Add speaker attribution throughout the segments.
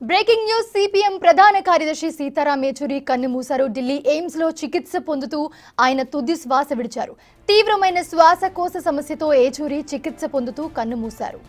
Speaker 1: Breaking news CPM ప్రధాన కార్యదర్శి సీతారాం యేచూరి కన్నుమూశారు ఢిల్లీ ఎయిమ్స్ లో చికిత్స పొందుతూ ఆయన తుది శ్వాస విడిచారు తీవ్రమైన శ్వాసకోశ సమస్యతో ఏచూరి చికిత్స పొందుతూ కన్నుమూశారు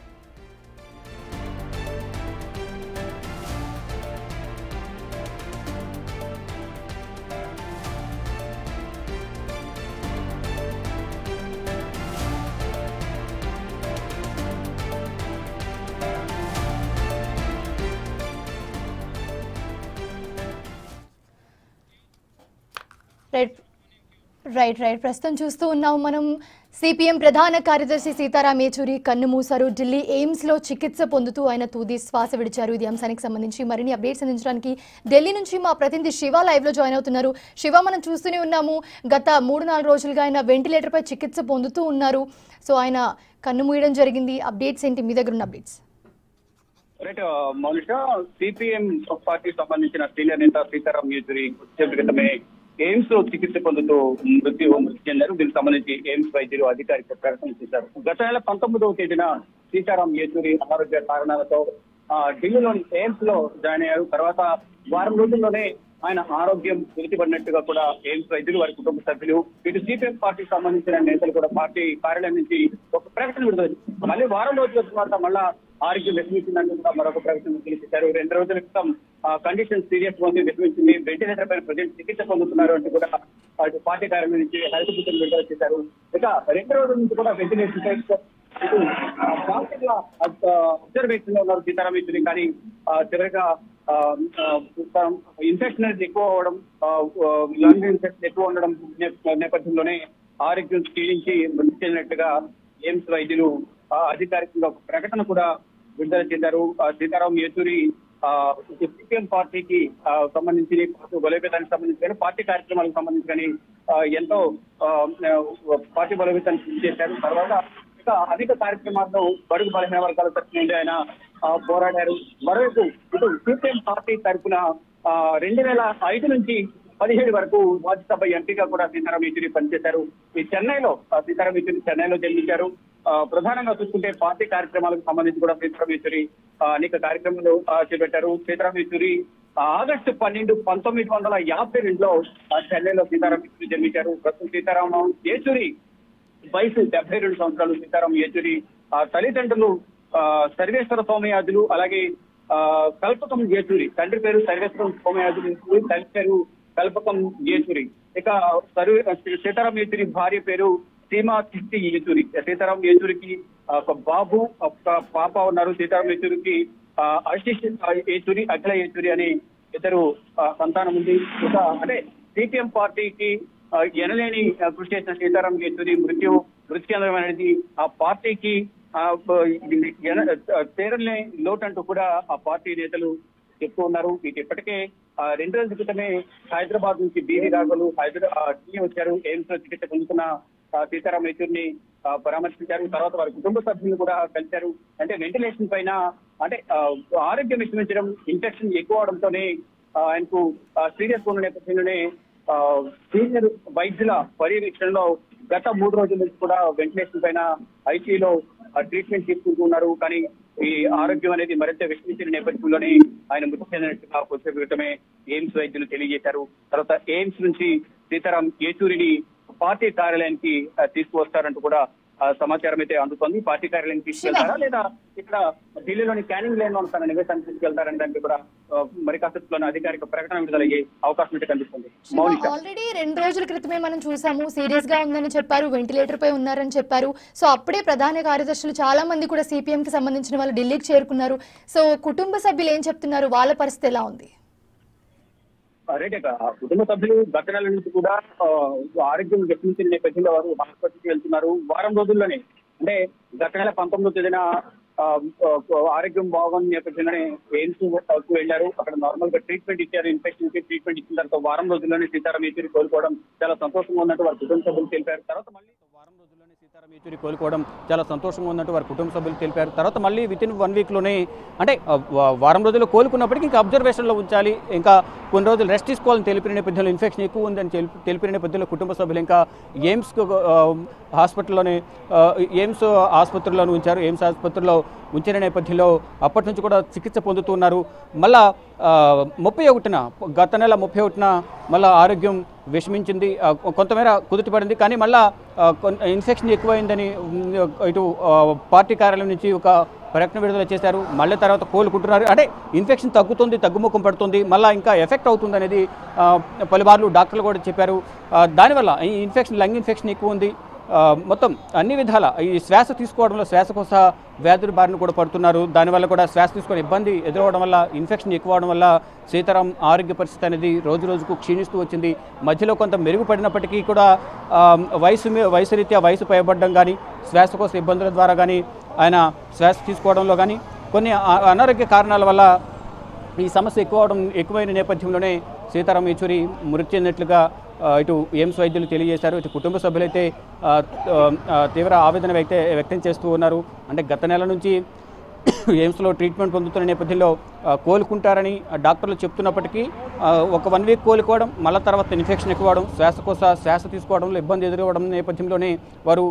Speaker 1: రైట్ రైట్ రైట్ ప్రస్తుతం చూస్తూ ఉన్నాం మనం సిపిఎం ప్రధాన కార్యదర్శి సీతారాం యేచూరి కన్ను మూశారు ఢిల్లీ ఎయిమ్స్ లో చికిత్స పొందుతూ ఆయన తుది శ్వాస విడిచారు ఇది అంశానికి సంబంధించి మరిన్ని అప్డేట్స్ అందించడానికి ఢిల్లీ నుంచి మా ప్రతినిధి శివ లైవ్ లో జాయిన్ అవుతున్నారు శివ మనం చూస్తూనే ఉన్నాము గత మూడు నాలుగు రోజులుగా ఆయన వెంటిలేటర్ పై చికిత్స పొందుతూ ఉన్నారు సో ఆయన కన్ను మూయడం జరిగింది అప్డేట్స్ ఏంటి మీ దగ్గర ఉన్న అప్డేట్స్
Speaker 2: రైట్ మౌనిష సిపిఎం పార్టీకి సంబంధించిన సీనియర్ నేత సీతారాం యేచూరి కొద్దిసేపటి క్రితమే ఎయిమ్స్ లో చికిత్స పొందుతూ మృతి మృతి చెందారు దీనికి సంబంధించి ఎయిమ్స్ వైద్యులు అధికారిక ప్రకటన చేశారు గత నెల పంతొమ్మిదవ తేదీన సీతారాం యేచూరి అనారోగ్య కారణాలతో ఆ, ఢిల్లీలోని ఎయిమ్స్ లో జాయిన్ అయ్యారు తర్వాత వారం రోజుల్లోనే ఆయన ఆరోగ్యం కుదిరిపడినట్టుగా కూడా ఎయిమ్స్ వైద్యులు వారి కుటుంబ సభ్యులు ఇటు సిపిఎం పార్టీకి సంబంధించిన నేతలు కూడా పార్టీ కార్యాలయం నుంచి ఒక ప్రకటన విడుదల చేశారు. మళ్ళీ వారం రోజుల తర్వాత మళ్ళా ఆరోగ్యం విషమించిందంటూ కూడా మరొక ప్రకటన తెలియజేశారు రెండు రోజుల క్రితం కండిషన్ సీరియస్ గా ఉంది విషమించింది వెంటిలేటర్ పైన ప్రజెంట్ చికిత్స పొందుతున్నారు అంటూ కూడా అటు పార్టీ కార్యాలయం నుంచి హెల్త్ బుద్ధులు విడుదల చేశారు ఇక రెండు రోజుల నుంచి కూడా వెంటిలేషన్ అబ్జర్వేషన్ లో ఉన్నారు సీతారాం యేచూరి కానీ ఆ, చివరిగా ఇన్ఫెక్షన్ అనేది ఎక్కువ అవడం లంగ్ ఇన్ఫెక్షన్ ఎక్కువ ఉండడం నే- నేపథ్యంలోనే ఆరోగ్యం క్షీణించి మృతి చెందినట్టుగా ఎయిమ్స్ వైద్యులు ఆ, అధికారికంగా ఒక ప్రకటన కూడా విడుదల చేశారు ఆ, సీతారాం యేచూరి సిపిఎం పార్టీకి ఆ, సంబంధించి పార్టీ బలోపేతానికి సంబంధించి కానీ పార్టీ కార్యక్రమాలకు సంబంధించి కానీ ఆ, ఎంతో ఆ, పార్టీ బలోపేతానికి కృషి చేశారు తర్వాత ఇక అనేక కార్యక్రమాల్లో బడుగు బలహీన వర్గాల తరఫున నుండి ఆయన ఆ, పోరాడారు మరోవైపు ఇటు సిపిఎం పార్టీ తరఫున ఆ, రెండు వేల ఐదు నుంచి పదిహేడు వరకు రాజ్యసభ ఎంపీగా కూడా సీతారాం యేచూరి పనిచేశారు ఈ చెన్నైలో ఆ, సీతారాం యేచూరి చెన్నైలో జన్మించారు ఆ, ప్రధానంగా చూసుకుంటే పార్టీ కార్యక్రమాలకు సంబంధించి కూడా సీతారాం యేచూరి ఆ, అనేక కార్యక్రమాలు ఆ, చేపట్టారు సీతారాం యేచూరి ఆ, ఆగస్టు పన్నెండు పంతొమ్మిది వందల యాభై రెండులో ఆ, చెన్నైలో సీతారాం యేచూరి జన్మించారు ప్రస్తుతం సీతారాం యేచూరి వయసు డెబ్బై రెండు సంవత్సరాలు సీతారాం యేచూరి ఆ తల్లిదండ్రులు ఆ, సర్వేశ్వర సోమయాజులు అలాగే ఆ, కల్పకం యేచూరి తండ్రి పేరు సర్వేశ్వరం సోమయాజులు తల్లి పేరు కల్పకం యేచూరి ఇక సర్వే సీతారాం యేచూరి భార్య పేరు సీమా చిట్టి యేచూరి సీతారాం యేచూరికి ఆ, ఒక బాబు ఒక పాప ఉన్నారు సీతారాం యేచూరికి ఆ, ఆశిష్ యేచూరి అఖిల యేచూరి అని ఇద్దరు ఆ, సంతానం ఉంది ఇక అంటే సిపిఎం పార్టీకి ఆ, ఎనలేని ఆ, కృషి చేసిన సీతారాం యేచూరి మృత్యు మృతి చెందడం అనేది ఆ పార్టీకి ఆ, బ- ఎన- ఆ, తీరని లోటు అంటూ కూడా ఆ పార్టీ నేతలు చెప్తూ ఉన్నారు ఇది ఇప్పటికే ఆ, రెండు రోజుల క్రితమే హైదరాబాద్ నుంచి బీవీ రాఘవులు హైదరాబాద్ వచ్చారు ఎయిమ్స్ లో చికిత్స పొందుతున్న ఆ, సీతారాం యేచూరిని ఆ, పరామర్శించారు తర్వాత వారి కుటుంబ సభ్యులు కూడా కలిశారు అంటే వెంటిలేషన్ పైన అంటే ఆ, ఆరోగ్యం విషమించడం ఇన్ఫెక్షన్ ఎక్కువ అవడంతోనే ఆ, ఆయనకు సీరియస్ ఉన్న నేపథ్యంలోనే ఆ, సీనియర్ వైద్యుల పర్యవేక్షణలో గత మూడు రోజుల నుంచి కూడా వెంటిలేషన్ పైన ఐసీలో ట్రీట్మెంట్ తీసుకుంటున్నారు కానీ ఈ ఆరోగ్యం అనేది మరింత విషమించిన నేపథ్యంలోనే ఆయన మృతి చెందినట్టుగా కొద్దిసేపు క్రితమే ఎయిమ్స్ వైద్యులు తెలియజేశారు తర్వాత ఎయిమ్స్ నుంచి సీతారాం యేచూరిని పార్టీ కార్యాలయానికి ఆ, తీసుకువస్తారంటూ కూడా ఆ, సమాచారం అయితే అందుతోంది పార్టీ కార్యాలయానికి తీసుకెళ్తారా లేదా ఇక్కడ ఢిల్లీలోని క్యానింగ్ లైన్ లో తన నివేశాన్ని తీసుకెళ్తారని దానికి కూడా ఆ, మరి కాసేపులోనే అధికారిక ప్రకటన విడుదలయ్యే అవకాశం అయితే కనిపిస్తుంది మౌనిక
Speaker 1: ఆల్రెడీ రెండు రోజుల క్రితమే మనం చూసాము సీరియస్ గా ఉందని చెప్పారు వెంటిలేటర్ పై ఉన్నారని చెప్పారు సో అప్పుడే ప్రధాన కార్యదర్శులు చాలా మంది కూడా సిపిఎం కి సంబంధించిన వాళ్ళు ఢిల్లీకి చేరుకున్నారు సో కుటుంబ సభ్యులు ఏం చెప్తున్నారు వాళ్ళ పరిస్థితి ఎలా ఉంది
Speaker 2: రైట్ ఇక ఆ కుటుంబ సభ్యులు గత నెల నుంచి కూడా ఆ, ఆరోగ్యం వ్యక్తించిన నేపథ్యంలో వారు హాస్పిటల్కి వెళ్తున్నారు వారం రోజుల్లోనే అంటే గత నెల పంతొమ్మిదో తేదీన ఆ, ఆ, ఆరోగ్యం బాగుంది నేపథ్యంలోనే ఎయిమ్స్ కు వెళ్ళారు అక్కడ నార్మల్ గా ట్రీట్మెంట్ ఇచ్చారు ఇన్ఫెక్షన్ కి ట్రీట్మెంట్ ఇచ్చిన తర్వాత వారం రోజుల్లోనే సీతారాం యేచూరి కోలుకోవడం చాలా సంతోషంగా ఉన్నట్టు వారి కుటుంబ సభ్యులు తెలిపారు తర్వాత మళ్ళీ
Speaker 3: వారం రోజుల్లోనే సీతారాం యేచూరి కోలుకోవడం చాలా సంతోషంగా ఉందంటూ వారి కుటుంబ సభ్యులు తెలిపారు తర్వాత మళ్ళీ విత్ ఇన్ వన్ వీక్లోనే అంటే ఆ, వా- వారం రోజుల్లో కోలుకున్నప్పటికీ ఇంకా అబ్జర్వేషన్లో ఉంచాలి ఇంకా కొన్ని రోజులు రెస్ట్ తీసుకోవాలని తెలిపిన నేపథ్యంలో ఇన్ఫెక్షన్ ఎక్కువ ఉందని తెలి- తెలిపిన నేపథ్యంలో కుటుంబ సభ్యులు ఇంకా ఎయిమ్స్ హాస్పిటల్లోనే ఆ, ఎయిమ్స్ ఆసుపత్రిలోనే ఉంచారు ఎయిమ్స్ ఆసుపత్రిలో ఉంచిన నేపథ్యంలో అప్పటి నుంచి కూడా చికిత్స పొందుతున్నారు మళ్ళా ఆ, ముప్పై ఒకటిన గత నెల ముప్పై ఒకటిన మళ్ళా ఆరోగ్యం విషమించింది ఆ, కొంతమేర కుదుటపడింది కానీ మళ్ళా ఆ, కొన్- ఇన్ఫెక్షన్ ఎక్కువైందని ఉమ్, ఇటు ఆ, పార్టీ కార్యాలయం నుంచి ఒక ప్రకటన విడుదల చేశారు మళ్ళీ తర్వాత కోలుకుంటున్నారు అంటే ఇన్ఫెక్షన్ తగ్గుతుంది తగ్గుముఖం పడుతుంది మళ్ళీ ఇంకా ఎఫెక్ట్ అవుతుంది అనేది ఆ, పలుమార్లు డాక్టర్లు కూడా చెప్పారు ఆ, దానివల్ల ఈ ఇన్ఫెక్షన్ లంగ్ ఇన్ఫెక్షన్ ఎక్కువ ఉంది ఆ, మొత్తం అన్ని విధాల ఈ శ్వాస తీసుకోవడంలో శ్వాసకోశ వ్యాధుల బారిన కూడా పడుతున్నారు దానివల్ల కూడా శ్వాస తీసుకునే ఇబ్బంది ఎదురవడం వల్ల ఇన్ఫెక్షన్ ఎక్కువ అవడం వల్ల సీతారాం ఆరోగ్య పరిస్థితి అనేది రోజు రోజుకు క్షీణిస్తూ వచ్చింది మధ్యలో కొంత మెరుగుపడినప్పటికీ కూడా ఆ, వయసు మీ- వయసు రీత్యా వయసు పైబడడం కానీ శ్వాసకోశ ఇబ్బందుల ద్వారా కానీ ఆయన శ్వాస తీసుకోవడంలో కానీ కొన్ని ఆ- అనారోగ్య కారణాల వల్ల ఈ సమస్య ఎక్కువ అవడం ఎక్కువైన నేపథ్యంలోనే సీతారాం యేచూరి మృతి చెందినట్లుగా ఆ, ఇటు ఎయిమ్స్ వైద్యులు తెలియజేశారు ఇటు కుటుంబ సభ్యులైతే ఆ, ఆ, తీవ్ర ఆవేదన వ్యక్త వ్యక్తం చేస్తూ ఉన్నారు అంటే గత నెల నుంచి ఎయిమ్స్లో ట్రీట్మెంట్ పొందుతున్న నేపథ్యంలో ఆ, కోలుకుంటారని ఆ, డాక్టర్లు చెప్తున్నప్పటికీ ఆ, ఒక వన్ వీక్ కోలుకోవడం మళ్ళీ తర్వాత ఇన్ఫెక్షన్ ఎక్కువ అవడం శ్వాసకోశ శ్వాస తీసుకోవడంలో ఇబ్బంది ఎదురవడం నేపథ్యంలోనే వారు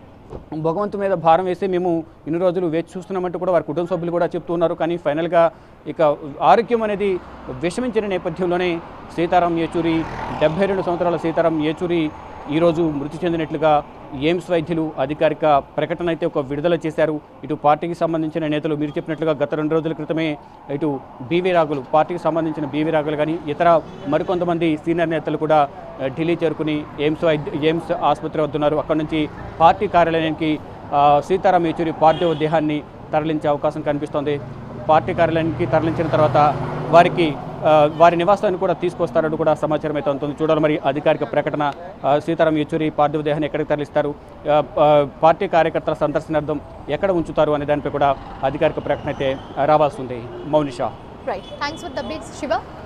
Speaker 3: భగవంతు మీద భారం వేసి మేము ఇన్ని రోజులు వేచి చూస్తున్నామంటూ కూడా వారి కుటుంబ సభ్యులు కూడా చెప్తున్నారు కానీ ఫైనల్గా ఇక ఆరోగ్యం అనేది విషమించిన నేపథ్యంలోనే సీతారాం యేచూరి డెబ్బై రెండు సంవత్సరాల సీతారాం యేచూరి ఈరోజు మృతి చెందినట్లుగా ఎయిమ్స్ వైద్యులు అధికారిక ప్రకటన అయితే ఒక విడుదల చేశారు ఇటు పార్టీకి సంబంధించిన నేతలు మీరు చెప్పినట్లుగా గత రెండు రోజుల క్రితమే ఇటు బీవీ రాగులు పార్టీకి సంబంధించిన బీవీ రాగులు కానీ ఇతర మరికొంతమంది సీనియర్ నేతలు కూడా ఆ, ఢిల్లీ చేరుకుని ఎయిమ్స్ వైద్య ఎయిమ్స్ ఆసుపత్రి వద్ద ఉన్నారు అక్కడ నుంచి పార్టీ కార్యాలయానికి ఆ, సీతారాం యేచూరి పార్థివ దేహాన్ని తరలించే అవకాశం కనిపిస్తోంది పార్టీ కార్యాలయానికి తరలించిన తర్వాత వారికి ఆ, వారి నివాసాన్ని కూడా తీసుకొస్తారని కూడా సమాచారం అయితే ఉంటుంది చూడాలి మరి అధికారిక ప్రకటన ఆ, సీతారాం యేచూరి పార్థివ దేహాన్ని ఎక్కడికి తరలిస్తారు ఆ, ఆ, పార్టీ కార్యకర్తల సందర్శనార్థం ఎక్కడ ఉంచుతారు అనే దానిపై కూడా అధికారిక ప్రకటన అయితే రావాల్సి ఉంది Mounisha
Speaker 1: right thanks for the updates Shiva